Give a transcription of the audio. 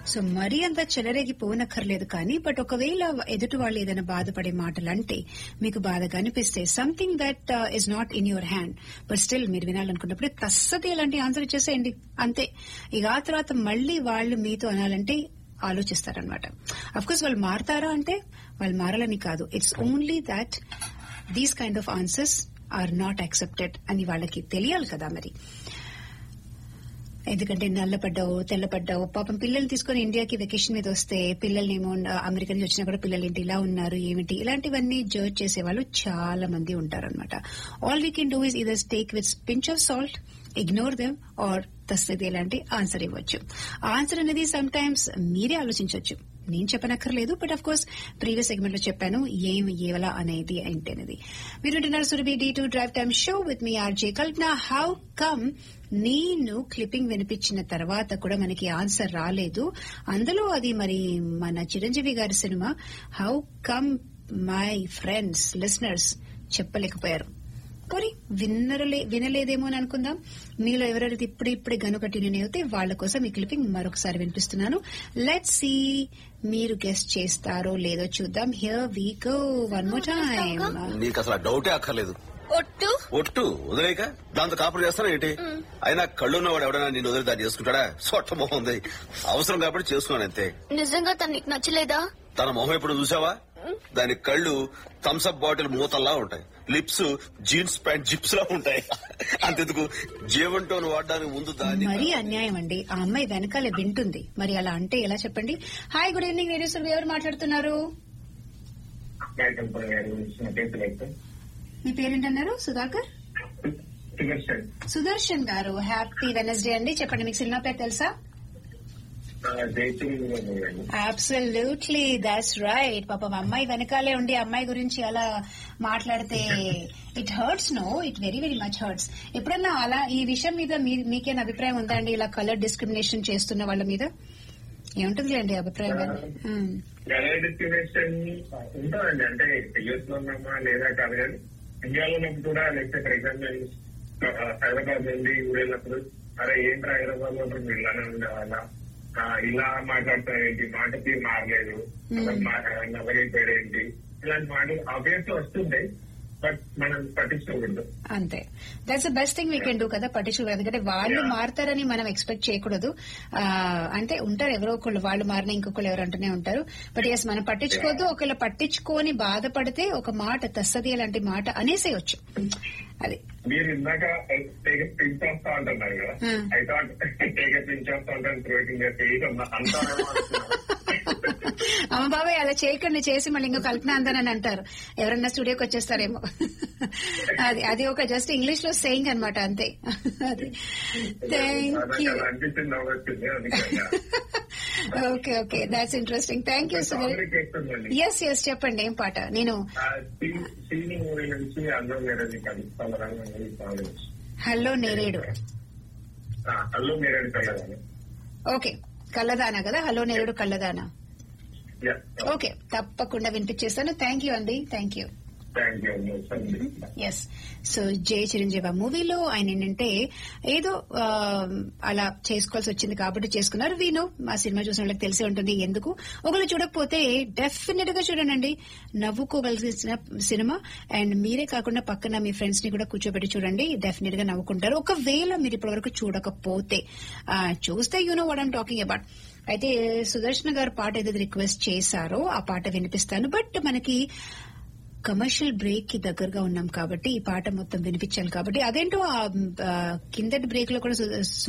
So మరీ అంత చెలరేగిపోనక్కర్లేదు కానీ బట్ ఒకవేళ ఎదుటి వాళ్ళు ఏదైనా బాధపడే మాటలు అంటే మీకు బాధగా అనిపిస్తే something that is not in your hand but still మీరు వినాలనుకున్నప్పుడు తస్సది ఇలాంటి ఆన్సర్ ఇచ్చేసేయండి అంతే ఇక ఆ తర్వాత మళ్ళీ వాళ్ళు మీతో అనాలంటే ఆలోచిస్తారనమాట అఫ్ కోర్స్ వాళ్ళు మారతారా అంటే వాళ్ళు మారాలని కాదు it's only that these kind of answers are not accepted అని వాళ్ళకి తెలియాలి కదా మరి ఎందుకంటే నల్లపడ్డావు తెల్లపడ్డావు పాపం పిల్లల్ని తీసుకుని ఇండియాకి వెకేషన్ మీద వస్తే పిల్లల్ని ఏమో అమెరికా నుంచి వచ్చినా కూడా పిల్లలు ఏంటి ఇలా ఉన్నారు ఏమిటి ఇలాంటివన్నీ జడ్జ్ చేసే వాళ్ళు చాలా మంది ఉంటారనమాట all we can do is either take with pinch of salt ignore them or తస్తది ఇలాంటి ఆన్సర్ ఇవ్వచ్చు ఆన్సర్ అనేది సమ్ టైమ్స్ మీరే ఆలోచించవచ్చు నేను చెప్పనక్కర్లేదు but of course previous segment లో చెప్పాను ఏం ఏవలా అనేది ఏంటి అనేది మీరు వింటున్నారు Surabhi D two drive time show with me RJ Kalpana how come నేను క్లిప్పింగ్ వినిపించిన తర్వాత కూడా మనకి ఆన్సర్ రాలేదు అందులో అది మరి మన చిరంజీవి గారి cinema how come my friends listeners చెప్పలేకపోయారు పోనీ విన్నరలే వినలేదేమో అని అనుకుందాం మీలో ఎవరైతే ఇప్పుడు ఇప్పుడే గనుకట్టి నేనైతే వాళ్ళ కోసం ఈ క్లిప్పింగ్ మరొకసారి వినిపిస్తున్నాను లెట్ సి మీరు గెస్ట్ చేస్తారో లేదో చూద్దాం here we go one more time నీకు అసలు ఆ డౌటే అక్కర్లేదు ఒట్టు ఒట్టు వదిలేక దాంతో కాపురం చేస్తాను ఏంటి అయినా కళ్ళున్నవాడు ఎవడైనా నేను వదిలి దాన్ని చేసుకుంటాడా సొట్ట మొహం ఉంది అవసరం కాబట్టి చేసుకున్నాను అంతే నిజంగా తను నీకు నచ్చలేదా తన మొహం ఎప్పుడు చూసావా దాని కళ్ళు థమ్స్అప్ బాటిల్ మూతల్లా ఉంటాయి లిప్స్ జీన్స్ ప్యాంట్ జిప్స్ లా ఉంటాయి అంతెందుకు జీవంటోన్ వాడడానికి ముందు దాన్ని మరీ అన్యాయం అండి ఆ అమ్మాయి వెనకాలే వింటుంది మరి అలా అంటే ఎలా చెప్పండి hi good evening radio sir ఎవరు మాట్లాడుతున్నారు మీ పేరేంటన్నారు సుధాకర్ సుదర్శన్ గారు హ్యాపీ వెనస్డే అండి చెప్పండి మీకు సినిమా పేరు తెలుసా అబ్సల్యూట్లీ దాట్స్ రైట్ పాపం అమ్మాయి వెనకాలే ఉండి అమ్మాయి గురించి అలా మాట్లాడితే it hurts no it very very much hurts ఎప్పుడన్నా అలా ఈ విషయం మీద మీ- మీకేనా అభిప్రాయం ఉందా అండి ఇలా కలర్ డిస్క్రిమినేషన్ చేస్తున్న వాళ్ళ మీద ఏముంటుంది అండి అభిప్రాయం ఉమ్. కలర్ డిస్క్రిమినేషన్ ఉంటుందండి అంటే యూఎస్ లో ఉన్నామా లేదా కాదు కానీ ఇండియాలో ఉన్నప్పుడు కూడా లేకపోతే ఫర్ ఎగ్జాంపుల్ హైదరాబాద్ నుండి ఊరు వెళ్ళినప్పుడు అరే ఏంట్రా హైదరాబాద్ లో ఉన్నప్పుడు మీరు ఇలానే ఉండేవాళ్ళ ఆ, ఇలా మాట్లాడతారు ఏంటి మాట తీరు మారలేదు నవ్వగైపోయాడు ఏంటి ఇలాంటి మాటలు ఆబ్వియస్ వస్తుంటాయి బట్ మనం పట్టించుకోకూడదు అంతే that's the best thing we can do కదా పట్టించుకోవడం ఎందుకంటే వాళ్ళు Yeah. మారతారని మనం ఎక్స్పెక్ట్ చేయకూడదు ఆ, అంటే ఉంటారు ఎవరో ఒకళ్ళు వాళ్ళు మారిన ఇంకొకళ్ళు ఎవరు అంటూనే ఉంటారు బట్ ఎస్ మనం పట్టించుకోవద్దు ఒకళ్ళు పట్టించుకొని బాధపడితే ఒక మాట తస్సది అలాంటి మాట అనేసేయచ్చు అది మీరు ఇందాక టేక్ పించ్ వస్తా అంటున్నారు కదా Hmm. I thought take pinch వస్తా ఉంటాను త్రోటింగ్ అంతా అమ్మ బాబాయ్ అలా చేయకండి చేసి మళ్ళీ ఇంకో కల్పన అందానని అంటారు ఎవరన్నా స్టూడియోకి వచ్చేస్తారేమో అది అది ఒక జస్ట్ ఇంగ్లీష్ లో సేయింగ్ అనమాట అంతే అది థ్యాంక్ యూ అనిపించింది నవ్వొచ్చింది అందుకని okay okay that's interesting thank you Sunil comedy చేస్తుందండి ఎస్ ఎస్ చెప్పండి ఏం పాట నేను సీని మూవీ నుంచి అల్లు నేరడి కలుస్తామని మూవీ కావాలి హలో నేరేడు అల్లు నేరడి కలగాలి ఓకే కళ్ళదానా కదా హలో నేరేడు కళ్ళదానా ఓకే తప్పకుండా వినిపించేస్తాను థ్యాంక్ యూ అండి thank you thank you yes so Jaya Chiranjeevi ఆ మూవీలో ఆయన ఏంటంటే ఏదో ఆ, అలా చేసుకోవాల్సి వచ్చింది కాబట్టి చేసుకున్నారు వీను మా సినిమా చూసిన వాళ్ళకి తెలిసి ఉంటుంది ఎందుకు ఒకళ్ళు చూడకపోతే డెఫినెట్ గా చూడండి నవ్వుకోవలసిన సినిమా అండ్ మీరే కాకుండా పక్కన మీ ఫ్రెండ్స్ ని కూడా కూర్చోబెట్టి చూడండి డెఫినెట్ గా నవ్వుకుంటారు ఒకవేళ మీరు ఇప్పటివరకు చూడకపోతే ఆ, చూస్తే you know what I'm talking about అయితే సుదర్శన్ గారు పాట ఏదైతే రిక్వెస్ట్ చేశారో ఆ పాట వినిపిస్తాను బట్ మనకి కమర్షియల్ బ్రేక్ కి దగ్గరగా ఉన్నాం కాబట్టి ఈ పాట మొత్తం వినిపించాలి కాబట్టి అదేంటో ఆ, ఆ, కిందటి బ్రేక్ లో కూడా సు-